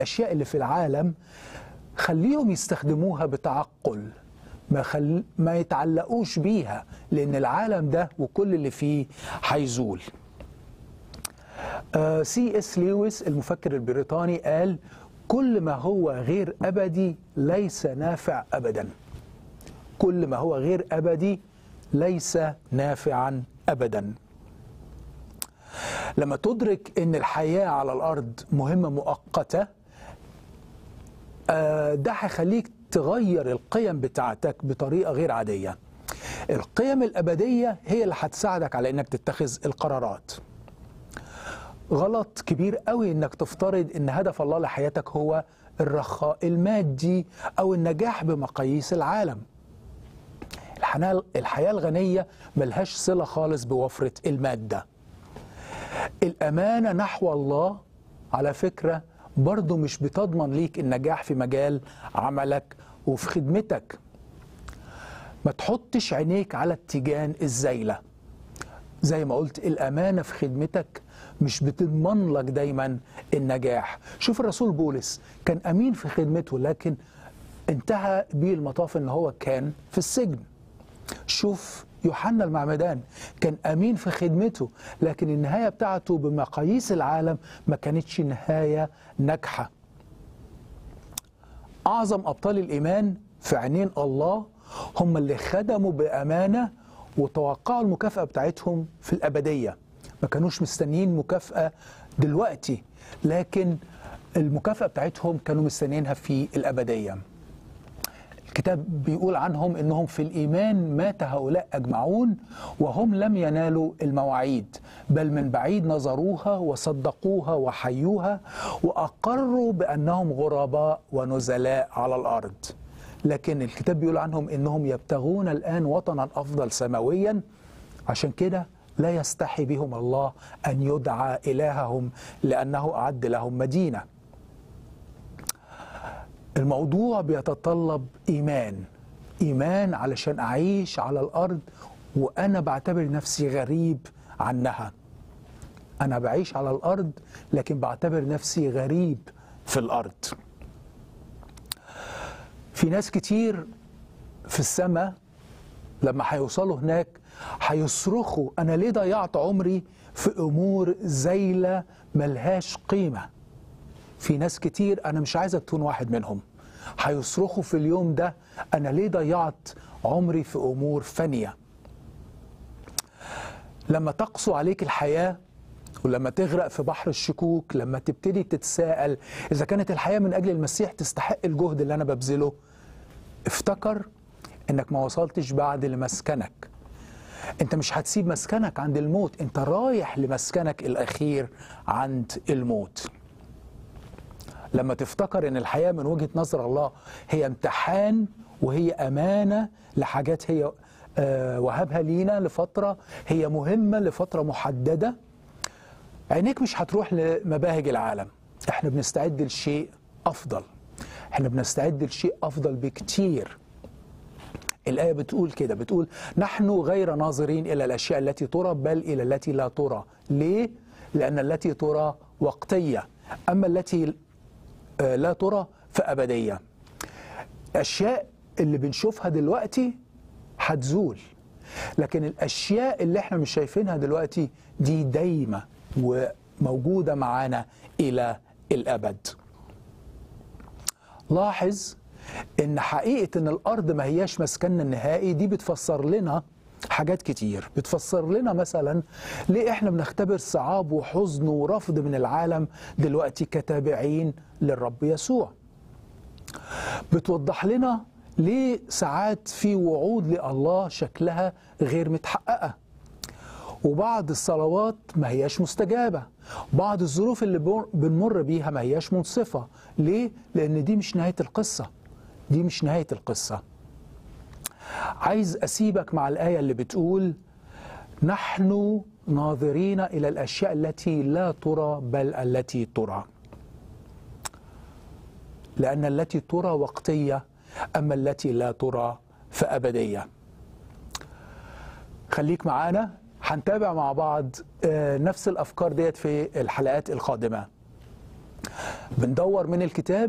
الاشياء اللي في العالم خليهم يستخدموها بتعقل ما خل... ما يتعلقوش بيها لان العالم ده وكل اللي فيه هيزول آه سي اس لويس المفكر البريطاني قال كل ما هو غير ابدي ليس نافع ابدا كل ما هو غير ابدي ليس نافعا ابدا لما تدرك ان الحياه على الارض مهمه مؤقته آه ده هيخليك تغير القيم بتاعتك بطريقه غير عاديه القيم الابديه هي اللي هتساعدك على انك تتخذ القرارات غلط كبير قوي انك تفترض ان هدف الله لحياتك هو الرخاء المادي او النجاح بمقاييس العالم الحياه الغنيه ملهاش صله خالص بوفره الماده الامانه نحو الله على فكره برضه مش بتضمن ليك النجاح في مجال عملك وفي خدمتك ما تحطش عينيك على التيجان الزايله زي ما قلت الامانه في خدمتك مش بتضمن لك دايما النجاح شوف الرسول بولس كان امين في خدمته لكن انتهى بيه المطاف ان هو كان في السجن شوف يوحنا المعمدان كان امين في خدمته لكن النهايه بتاعته بمقاييس العالم ما كانتش نهايه ناجحه اعظم ابطال الايمان في عينين الله هم اللي خدموا بامانه وتوقعوا المكافاه بتاعتهم في الابديه ما كانوش مستنيين مكافاه دلوقتي لكن المكافاه بتاعتهم كانوا مستنيينها في الابديه الكتاب بيقول عنهم انهم في الايمان مات هؤلاء اجمعون وهم لم ينالوا المواعيد بل من بعيد نظروها وصدقوها وحيوها واقروا بانهم غرباء ونزلاء على الارض لكن الكتاب بيقول عنهم انهم يبتغون الان وطنا افضل سماويا عشان كده لا يستحي بهم الله ان يدعى الههم لانه اعد لهم مدينه الموضوع بيتطلب ايمان ايمان علشان اعيش على الارض وانا بعتبر نفسي غريب عنها انا بعيش على الارض لكن بعتبر نفسي غريب في الارض في ناس كتير في السماء لما هيوصلوا هناك هيصرخوا انا ليه ضيعت عمري في امور زايله ملهاش قيمه في ناس كتير انا مش عايزك تكون واحد منهم هيصرخوا في اليوم ده انا ليه ضيعت عمري في امور فانيه لما تقسو عليك الحياه ولما تغرق في بحر الشكوك لما تبتدي تتساءل اذا كانت الحياه من اجل المسيح تستحق الجهد اللي انا ببذله افتكر انك ما وصلتش بعد لمسكنك انت مش هتسيب مسكنك عند الموت انت رايح لمسكنك الاخير عند الموت لما تفتكر ان الحياه من وجهه نظر الله هي امتحان وهي امانه لحاجات هي آه وهبها لينا لفتره هي مهمه لفتره محدده عينيك مش هتروح لمباهج العالم احنا بنستعد لشيء افضل احنا بنستعد لشيء افضل بكتير الآية بتقول كده بتقول نحن غير ناظرين إلى الأشياء التي ترى بل إلى التي لا ترى ليه؟ لأن التي ترى وقتية أما التي لا ترى فأبدية أشياء اللي بنشوفها دلوقتي هتزول لكن الأشياء اللي احنا مش شايفينها دلوقتي دي دايمة وموجودة معانا إلى الأبد لاحظ ان حقيقه ان الارض ما هياش مسكننا النهائي دي بتفسر لنا حاجات كتير بتفسر لنا مثلا ليه احنا بنختبر صعاب وحزن ورفض من العالم دلوقتي كتابعين للرب يسوع بتوضح لنا ليه ساعات في وعود لله شكلها غير متحققه وبعض الصلوات ما هياش مستجابة بعض الظروف اللي بنمر بيها ما هياش منصفة ليه؟ لأن دي مش نهاية القصة دي مش نهاية القصة عايز أسيبك مع الآية اللي بتقول نحن ناظرين إلى الأشياء التي لا ترى بل التي ترى لأن التي ترى وقتية أما التي لا ترى فأبدية خليك معانا هنتابع مع بعض نفس الأفكار ديت في الحلقات القادمة بندور من الكتاب